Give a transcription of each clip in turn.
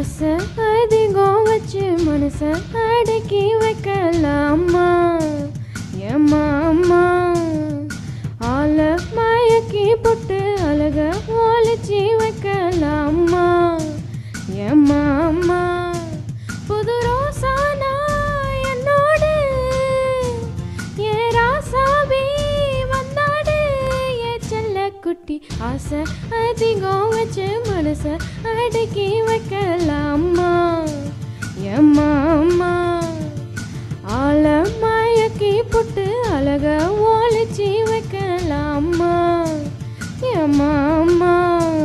ஆசை அதிகம் வச்சு மனச அடக்கி வைக்கலாமா ஏம்மா அம்மா ஆள மயக்கி போட்டு அழக ஒழிச்சி வைக்கலாமா ஏம்மா அம்மா புது ரோசானா என்னோடு ஏ ராசாவே வந்தாடு ஏ செல்ல குட்டி ஆசை அதிகம் வச்சு மனச அடக்கி வைக்கலாமா ஏம்மா அம்மா ஆள மயக்கி போட்டு அழக ஒழிச்சி வைக்கலாமா ஏம்மா அம்மா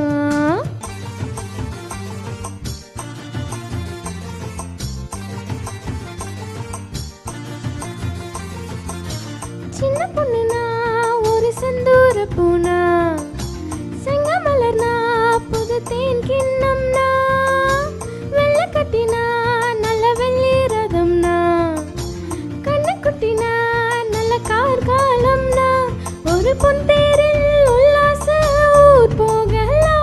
சின்ன பொண்ணுனா ஒரு செந்தூர பூனா செங்கமலர்னா புது தேன் கிண்ணம்னா வெள்ளை கட்டினா நல்ல வெள்ளி ரதம்னா கண்ணு குட்டினா நல்ல கார்காலம்னா ஒரு பொன் தேரில் உல்லாச ஊர் போகலாம்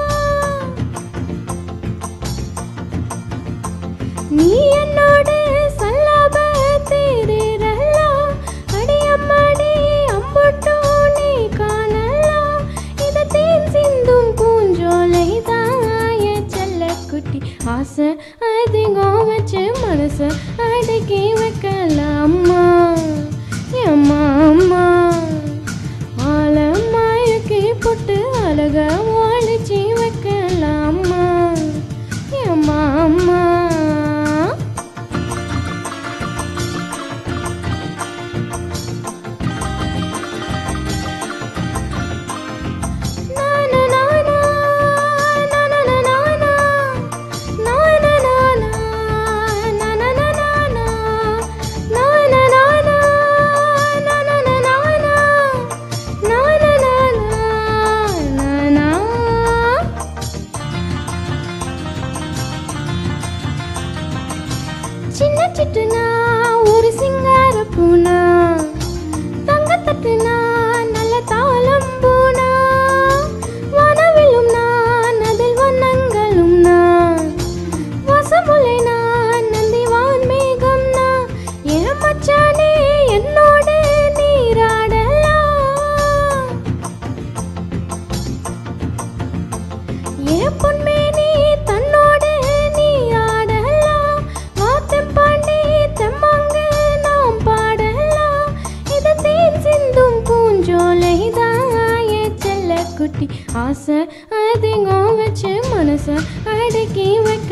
நீ என்னோடு சல்லாப தேரலாம் அடியம்மாடி அம்புட்டோ நீ காணலாம் இது தேன் சிந்தும் பூஞ்சோலை தாய செல்ல குட்டி ஆசை அதிகம் வச்சு மனச அடக்கி வைக்கலாமா அம்மா அம்மா ஆள மயக்கி போட்டு அழக ஒழிச்சி வைக்கலாமா அம்மா அம்மா சின்ன சிட்டுனா ஒரு சிங்கார பூனா தங்கத்தட்டுனா நல்ல தாளம் பூனா வானவிலும் நான் அதில் வண்ணங்களும் நான் வசமுலை நான் நந்திவான் மேகம் நான் என் மச்சானே என்னோடு நீராடலாம் என் பொன்மேனி தன்னோடு நீ ஆடலாம் வாத்தம் பாண்டி தெம்மாங்கு நாம் பாடலாம் இது தேன் சிந்தும் பூஞ்சோலை தாய செல்ல குட்டி ஆசை அதிகம் வச்சு மனச அடக்கி வைக்க